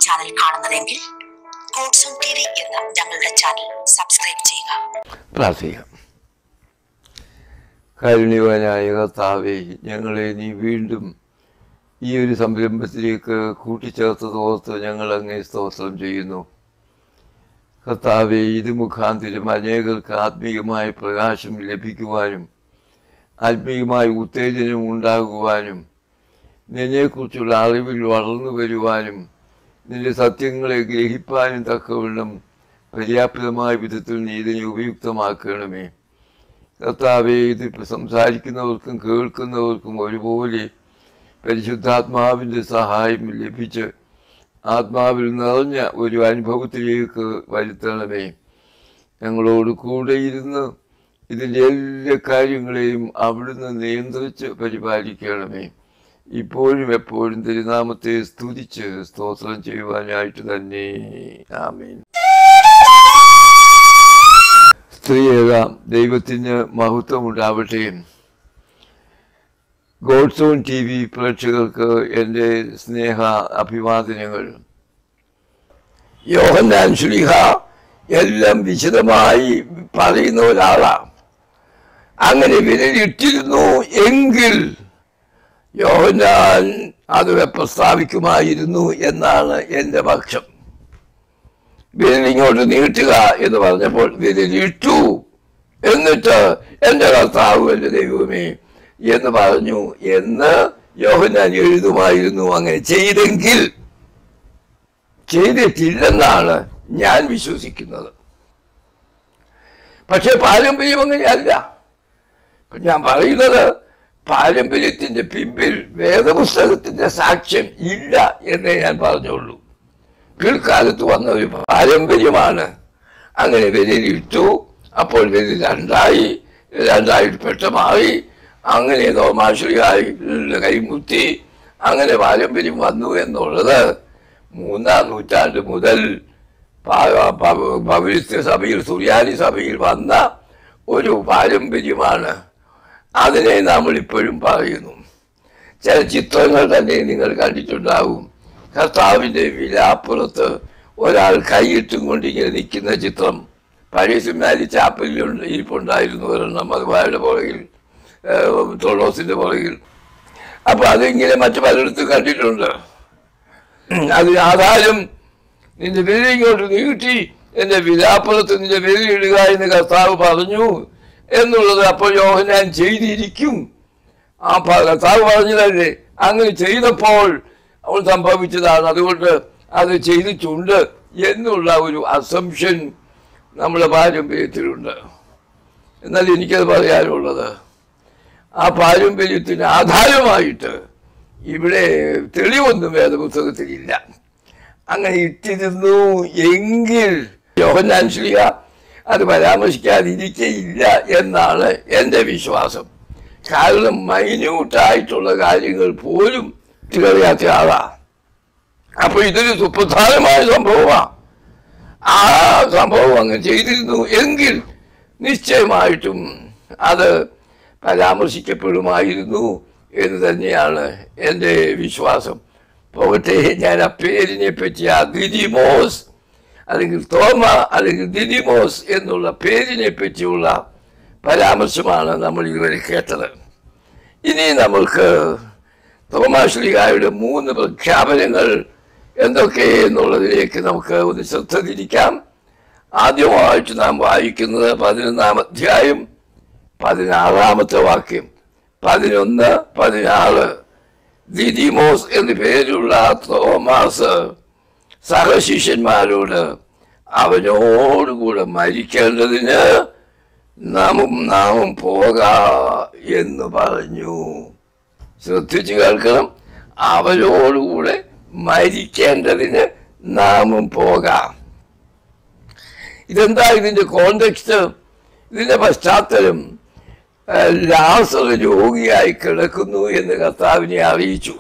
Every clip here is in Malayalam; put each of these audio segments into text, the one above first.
ചാനൽ കാണുന്നതെങ്കിൽ ഗോഡ്സോൺ ടി വി എന്ന ഞങ്ങളുടെ ചാനൽ സബ്സ്ക്രൈബ് ചെയ്യുക പ്രാർത്ഥിക്കാം കാരുണ്യവാനായ കർത്താവെ ഞങ്ങളെ നീ വീണ്ടും ഈ ഒരു സംരംഭത്തിലേക്ക് കൂട്ടിച്ചേർത്തത് ഓർത്ത് ഞങ്ങൾ അങ്ങേ സ്തോത്രം ചെയ്യുന്നു കർത്താവെ ഇത് മുഖാന്തിരം അനേകർക്ക് ആത്മീയമായ പ്രകാശം ലഭിക്കുവാനും ആത്മീയമായ ഉത്തേജനം ഉണ്ടാകുവാനും നിന്നെക്കുറിച്ചുള്ള അറിവിൽ വളർന്നു വരുവാനും നിന്റെ സത്യങ്ങളെ ഗ്രഹിപ്പാനും തക്കവണ്ണം പര്യാപ്തമായ വിധത്തിൽ നീ ഇതിനെ ഉപയുക്തമാക്കണമേ കർത്താവെ ഇത് സംസാരിക്കുന്നവർക്കും കേൾക്കുന്നവർക്കും ഒരുപോലെ പരിശുദ്ധാത്മാവിൻ്റെ സഹായം ലഭിച്ച് ആത്മാവിൽ നിറഞ്ഞ ഒരു അനുഭവത്തിലേക്ക് വരുത്തണമേ ഞങ്ങളോട് കൂടെ ഇരുന്ന് ഇതിൻ്റെ എല്ലാ കാര്യങ്ങളെയും അവിടുന്ന് നിയന്ത്രിച്ച് പരിപാലിക്കണമേ ഇപ്പോഴും എപ്പോഴും തിരുനാമത്തെ സ്തുതിച്ച് സ്തോത്രം ചെയ്യുവാനായിട്ട് തന്നെ ആമീൻ സ്ത്രീയേകാം ദൈവത്തിന് മഹത്വമുണ്ടാവട്ടെ ഗോഡ്സോൺ ടി വി പ്രേക്ഷകർക്ക് എൻ്റെ സ്നേഹ അഭിവാദനങ്ങൾ യോഹന്നാൻ ശ്രീഹ എല്ലാം വിശദമായി പറയുന്ന ഒരാളാണ് അങ്ങനെ വിരലിട്ടിരുന്നു എങ്കിൽ യോഹന്നാൻ അത് പ്രസ്താവിക്കുമായിരുന്നു എന്നാണ് എൻ്റെ പക്ഷം വിരലിങ്ങോട്ട് നീട്ടുക എന്ന് പറഞ്ഞപ്പോൾ വിരലിട്ടു എന്നിട്ട് എൻ്റെ കർത്താവ് എൻ്റെ ദൈവമേ എന്ന് പറഞ്ഞു എന്ന് യോഹന്നാൻ എഴുതുമായിരുന്നു അങ്ങനെ ചെയ്തെങ്കിൽ ചെയ്തിട്ടില്ലെന്നാണ് ഞാൻ വിശ്വസിക്കുന്നത് പക്ഷെ പാരമ്പര്യം അങ്ങനെയല്ല ഇപ്പൊ ഞാൻ പറയുന്നത് പാരമ്പര്യത്തിന്റെ പിമ്പിൽ വേദപുസ്തകത്തിന്റെ സാക്ഷ്യം ഇല്ല എന്നേ ഞാൻ പറഞ്ഞുള്ളൂ പിൽക്കാലത്ത് വന്ന ഒരു പാരമ്പര്യമാണ് അങ്ങനെ വിരലിട്ടു അപ്പോൾ വിരൽ രണ്ടായി രണ്ടായിട്ട് പെട്ടമായി അങ്ങനെ തോമാശ്രീയായി കൈമുത്തി അങ്ങനെ പാരമ്പര്യം വന്നു എന്നുള്ളത് മൂന്നാം നൂറ്റാണ്ട് മുതൽ പൗരസ്ത്യ സഭയിൽ സുറിയാനി സഭയിൽ വന്ന ഒരു പാരമ്പര്യമാണ് അതിനെ നമ്മൾ ഇപ്പോഴും പറയുന്നു ചില ചിത്രങ്ങൾ തന്നെ നിങ്ങൾ കണ്ടിട്ടുണ്ടാവും കർത്താവിൻ്റെ വിലാപ്പുറത്ത് ഒരാൾ കൈയിട്ടും കൊണ്ട് ഇങ്ങനെ നിൽക്കുന്ന ചിത്രം പഴയ സിമാരി ചാപ്പലിലുണ്ട് ഇരിപ്പുണ്ടായിരുന്നു ഒരെണ്ണം അതുപോലെ പുറകിൽ തൊളോസിന്റെ പുറകിൽ അപ്പൊ അതിങ്ങനെ മറ്റു പലയിടത്തും കണ്ടിട്ടുണ്ട് അതിന് ആധാരം നിന്റെ വിരലിങ്ങോട്ട് നീട്ടി എന്റെ വിലാപ്പുറത്ത് നിന്റെ വിരലിടുക എന്ന് കർത്താവ് പറഞ്ഞു എന്നുള്ളത് അപ്പോൾ യോഹനാൻ ചെയ്തിരിക്കും ആ കർത്താവ് പറഞ്ഞതല്ലേ അങ്ങനെ ചെയ്തപ്പോൾ അവൾ സംഭവിച്ചതാണ് അതുകൊണ്ട് അത് ചെയ്തിട്ടുണ്ട് എന്നുള്ള ഒരു അസംഷൻ നമ്മുടെ പാരമ്പര്യത്തിലുണ്ട് എന്നാൽ എനിക്കത് പറയാനുള്ളത് ആ പാരമ്പര്യത്തിന് ആധാരമായിട്ട് ഇവിടെ തെളിവൊന്നും വേദപുസ്തകത്തിലില്ല അങ്ങനെ ഇട്ടിരുന്നു എങ്കിൽ യോഹന്നാൻ ശ്രീയ അത് പരാമർശിക്കാതിരിക്കയില്ല എന്നാണ് എൻ്റെ വിശ്വാസം കാരണം മൈന്യൂട്ടായിട്ടുള്ള കാര്യങ്ങൾ പോലും തികറിയാത്ത ആളാ അപ്പൊ ഇതൊരു സുപ്രധാനമായ സംഭവമാണ് ആ സംഭവം അങ്ങ് ചെയ്തിരുന്നു എങ്കിൽ നിശ്ചയമായിട്ടും അത് പരാമർശിക്കപ്പെടുമായിരുന്നു എന്ന് തന്നെയാണ് എൻ്റെ വിശ്വാസം പോകട്ടെ ഞാൻ ആ പേരിനെ പറ്റി ആ ദിദിമോസ് അല്ലെങ്കിൽ തോമ അല്ലെങ്കിൽ ദിദിമോസ് എന്നുള്ള പേരിനെ പറ്റിയുള്ള പരാമർശമാണ് നമ്മൾ ഇതുവരെ കേട്ടത് ഇനി നമ്മൾക്ക് തോമാശ്രീകായുടെ മൂന്ന് പ്രഖ്യാപനങ്ങൾ എന്തൊക്കെ എന്നുള്ളതിലേക്ക് നമുക്ക് ഒന്ന് ശ്രദ്ധ തിരിക്കാം ആദ്യമായിട്ട് നാം വായിക്കുന്നത് പതിനൊന്നാം അധ്യായം പതിനാറാമത്തെ വാക്യം പതിനൊന്ന് പതിനാറ് ദിദിമോസ് എന്ന് പേരുള്ള തോമാസ് സഹശിഷ്യന്മാരോട് അവനോടുകൂടെ മരിക്കേണ്ടതിന് നാമും നാമും പോക എന്ന് പറഞ്ഞു ശ്രദ്ധിച്ചു കേൾക്കണം അവരോടുകൂടെ മരിക്കേണ്ടതിന് നാമും പോകാം ഇതെന്താ ഇതിന്റെ കോണ്ടെക്സ്റ്റ് ഇതിന്റെ പശ്ചാത്തലം ലാസർ രോഗിയായി കിടക്കുന്നു എന്ന് കർത്താവിനെ അറിയിച്ചു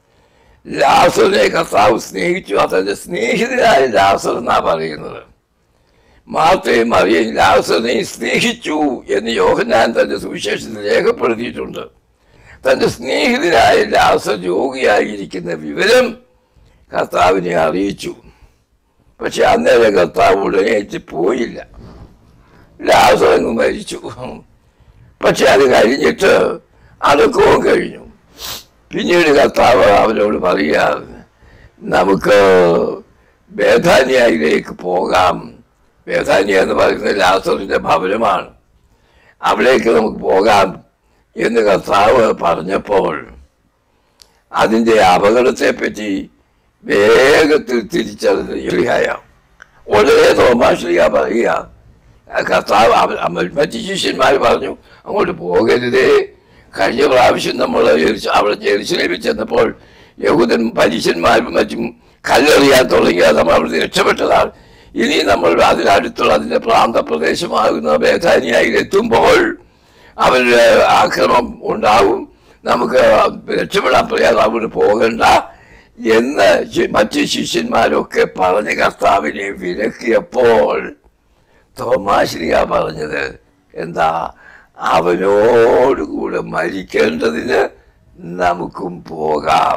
ലാസറിനെ കർത്താവ് സ്നേഹിച്ചു അതെന്റെ സ്നേഹിതനായ ലാസർ എന്നാ പറയുന്നത് മാർത്തയും മറിയയും ലാസറിനെ സ്നേഹിച്ചു എന്ന് യോഹനാൻ തന്റെ സുവിശേഷത്തിൽ രേഖപ്പെടുത്തിയിട്ടുണ്ട് തന്റെ സ്നേഹിതനായ ലാസർ രോഗിയായിരിക്കുന്ന വിവരം കർത്താവിനെ അറിയിച്ചു പക്ഷെ അന്നേരം കർത്താവ് ഉടനെ എത്തി പോയില്ല ലാസറങ്ങ് മരിച്ചു പക്ഷെ അത് കഴിഞ്ഞിട്ട് അടക്കവും കഴിഞ്ഞു പിന്നീട് കർത്താവ് അവരോട് പറയുക നമുക്ക് ബേധാനിയയിലേക്ക് പോകാം ബേധാനിയ എന്ന് പറയുന്നത് ലാസറിന്റെ ഭവനമാണ് അവിടേക്ക് നമുക്ക് പോകാം എന്ന് കർത്താവ് പറഞ്ഞപ്പോൾ അതിൻ്റെ അപകടത്തെ പറ്റി വേഗത്തിൽ തിരിച്ചറിഞ്ഞ യഹ്യായ വളരെ തോമാശ്രീയ പറയുക ആ കർത്താവ് അവ- അവ- മറ്റ് ശിഷ്യന്മാർ പറഞ്ഞു അങ്ങോട്ട് പോകരുതേ കഴിഞ്ഞ പ്രാവശ്യം നമ്മൾ ജെറുസ- അവിടെ ജെറുസലേമിൽ ചെന്നപ്പോൾ യഹൂദൻ പരീശന്മാരും മറ്റും കല്ലെറിയാൻ തുടങ്ങിയാൽ നമ്മൾ അവിടെ രക്ഷപ്പെട്ടതാണ് ഇനി നമ്മൾ അതിനടുത്തുള്ള അതിന്റെ പ്രാന്തപ്രദേശമാകുന്ന ബേധാനിയായിൽ എത്തുമ്പോൾ അവരുടെ ആക്രമം ഉണ്ടാവും നമുക്ക് രക്ഷപ്പെടാൻ പ്രയാസം അവിടെ പോകണ്ട എന്ന് ശി- മറ്റ് ശിഷ്യന്മാരൊക്കെ പറഞ്ഞ് കർത്താവിനെ വിലക്കിയപ്പോൾ തോമാശ്രീയ പറഞ്ഞത് എന്താ അവനോടുകൂടെ മരിക്കേണ്ടതിന് നമുക്കും പോകാം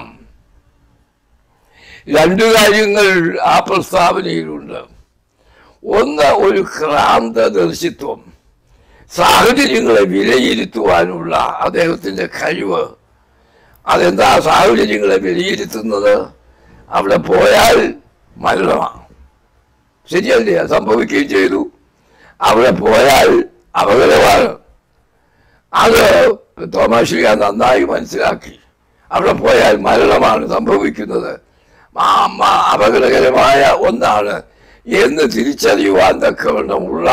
രണ്ടു കാര്യങ്ങൾ ആ പ്രസ്താവനയിലുണ്ട് ഒന്ന് ഒരു ക്രാന്തദർശിത്വം സാഹചര്യങ്ങളെ വിലയിരുത്തുവാനുള്ള അദ്ദേഹത്തിന്റെ കഴിവ് അതെന്താ സാഹചര്യങ്ങളെ വിലയിരുത്തുന്നത് അവിടെ പോയാൽ മരണമാണ് ശരിയല്ലേ അത് സംഭവിക്കുകയും ചെയ്തു അവിടെ പോയാൽ അപകടമാണ് അത് തോമാശ്രീയ നന്നായി മനസ്സിലാക്കി അവിടെ പോയാൽ മരണമാണ് സംഭവിക്കുന്നത് ആ മ- അപകടകരമായ ഒന്നാണ് എന്ന് തിരിച്ചറിയുവാൻ തക്കവണ്ണമുള്ള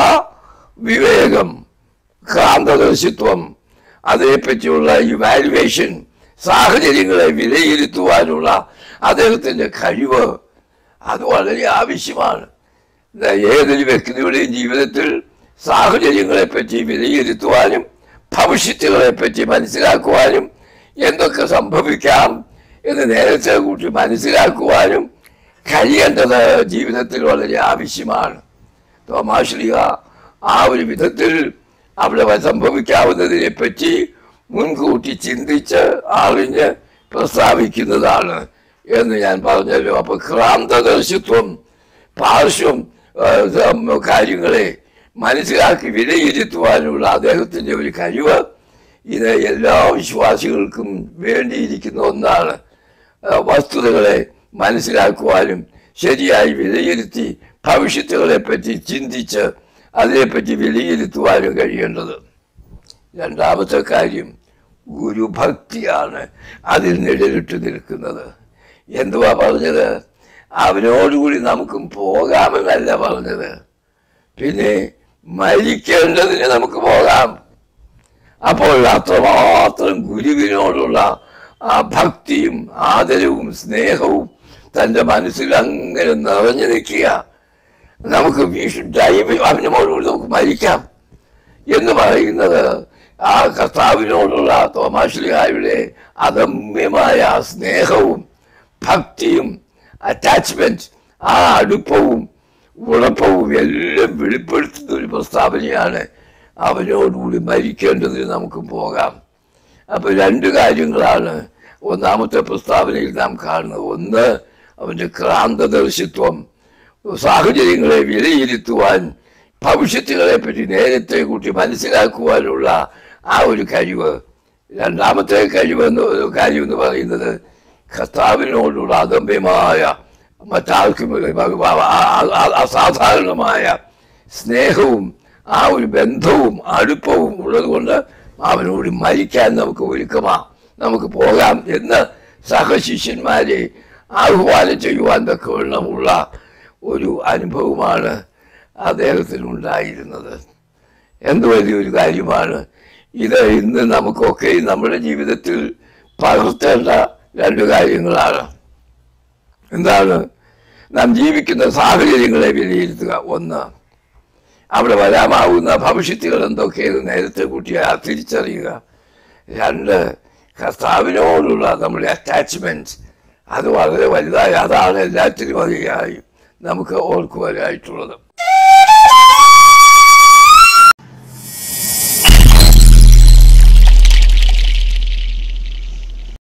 വിവേകം ക്രാന്തദർശിത്വം അതേപ്പറ്റിയുള്ള ഇവാലുവേഷൻ സാഹചര്യങ്ങളെ വിലയിരുത്തുവാനുള്ള അദ്ദേഹത്തിന്റെ കഴിവ് അത് വളരെ ആവശ്യമാണ് ഇത് ഏതൊരു വ്യക്തിയുടെയും ജീവിതത്തിൽ സാഹചര്യങ്ങളെ പറ്റി വിലയിരുത്തുവാനും ഭവിഷ്യത്തുകളെ പറ്റി മനസ്സിലാക്കുവാനും എന്തൊക്കെ സംഭവിക്കാം എന്ന് നേരത്തെ കൂട്ടി മനസ്സിലാക്കുവാനും കഴിയേണ്ടത് ജീവിതത്തിൽ വളരെ ആവശ്യമാണ് തോമാശ്രീക ആ ഒരു വിധത്തിൽ അവിടെ സംഭവിക്കാവുന്നതിനെ പറ്റി മുൻകൂട്ടി ചിന്തിച്ച് അറിഞ്ഞ് പ്രസ്താവിക്കുന്നതാണ് എന്ന് ഞാൻ പറഞ്ഞല്ലോ അപ്പൊ ക്രാന്തദർശിത്വം പാർശ്വം ആ, സം- കാര്യങ്ങളെ മനസ്സിലാക്കി വിലയിരുത്തുവാനുള്ള അദ്ദേഹത്തിന്റെ ഒരു കഴിവ് ഇത് എല്ലാ വിശ്വാസികൾക്കും വേണ്ടിയിരിക്കുന്ന ഒന്നാണ് ആ, വസ്തുതകളെ മനസ്സിലാക്കുവാനും ശരിയായി വിലയിരുത്തി ഭവിഷ്യത്തുകളെ പറ്റി ചിന്തിച്ച് അതിനെപ്പറ്റി വിലയിരുത്തുവാനും കഴിയേണ്ടത് രണ്ടാമത്തെ കാര്യം ഗുരുഭക്തിയാണ് അതിൽ നിഴലിട്ട് നിൽക്കുന്നത് എന്തുവാ പറഞ്ഞത് അവനോടുകൂടി നമുക്കും പോകാമെന്നല്ല പറഞ്ഞത് പിന്നെ മരിക്കേണ്ടതിന് നമുക്ക് പോകാം അപ്പോൾ അത്രമാത്രം ഗുരുവിനോടുള്ള ആ ഭക്തിയും ആദരവും സ്നേഹവും തൻ്റെ മനസ്സിൽ അങ്ങനെ നിറഞ്ഞു നിൽക്കുക നമുക്ക് ഡൈവ് അവനോടുകൂടി നമുക്ക് മരിക്കാം എന്ന് പറയുന്നത് ആ കർത്താവിനോടുള്ള തോമാശ്ലിഹായുടെ അദമ്യമായ സ്നേഹവും ഭക്തിയും അറ്റാച്ച്മെന്റ് ആ അടുപ്പവും ഉറപ്പവും എല്ലാം വെളിപ്പെടുത്തുന്ന ഒരു പ്രസ്താവനയാണ് അവനോടുകൂടി മരിക്കേണ്ടതിന് നമുക്ക് പോകാം അപ്പൊ രണ്ട് കാര്യങ്ങളാണ് ഒന്നാമത്തെ പ്രസ്താവനയിൽ നാം കാണുന്നത് ഒന്ന് അവന്റെ ക്രാന്തദർശിത്വം സാഹചര്യങ്ങളെ വിലയിരുത്തുവാൻ ഭവിഷ്യത്തുകളെ പറ്റി നേരത്തെ കൂട്ടി മനസ്സിലാക്കുവാനുള്ള ആ ഒരു കഴിവ് രണ്ടാമത്തെ കഴിവ് എന്ന് കാര്യം എന്ന് പറയുന്നത് കർത്താവിനോടുള്ള അദമ്യമായ മറ്റാർക്കും ആ- ആ- അസാധാരണമായ സ്നേഹവും ആ ഒരു ബന്ധവും അടുപ്പവും ഉള്ളതുകൊണ്ട് അവനോട് മരിക്കാൻ നമുക്ക് ഒരുക്കമാ നമുക്ക് പോകാം എന്ന് സഹശിഷ്യന്മാരെ ആഹ്വാനം ചെയ്യുവാൻ തക്കവണ്ണമുള്ള ഒരു അനുഭവമാണ് അദ്ദേഹത്തിനുണ്ടായിരുന്നത് എന്ത് വലിയൊരു കാര്യമാണ് ഇത് ഇന്ന് നമുക്കൊക്കെ നമ്മുടെ ജീവിതത്തിൽ പകർത്തേണ്ട രണ്ട് കാര്യങ്ങളാണ് എന്താണ് നാം ജീവിക്കുന്ന സാഹചര്യങ്ങളെ വിലയിരുത്തുക ഒന്ന് അവിടെ വരാമാവുന്ന ഭവിഷ്യത്തുകൾ എന്തൊക്കെയെന്ന് നേരത്തെ കൂട്ടി ആ തിരിച്ചറിയുക രണ്ട് കർത്താവിനോടുള്ള നമ്മുടെ അറ്റാച്ച്മെന്റ് അത് വളരെ വലുതായി അതാണ് എല്ലാറ്റിനും അധികമായി നമുക്ക് ഓർക്കുവാനായിട്ടുള്ളത്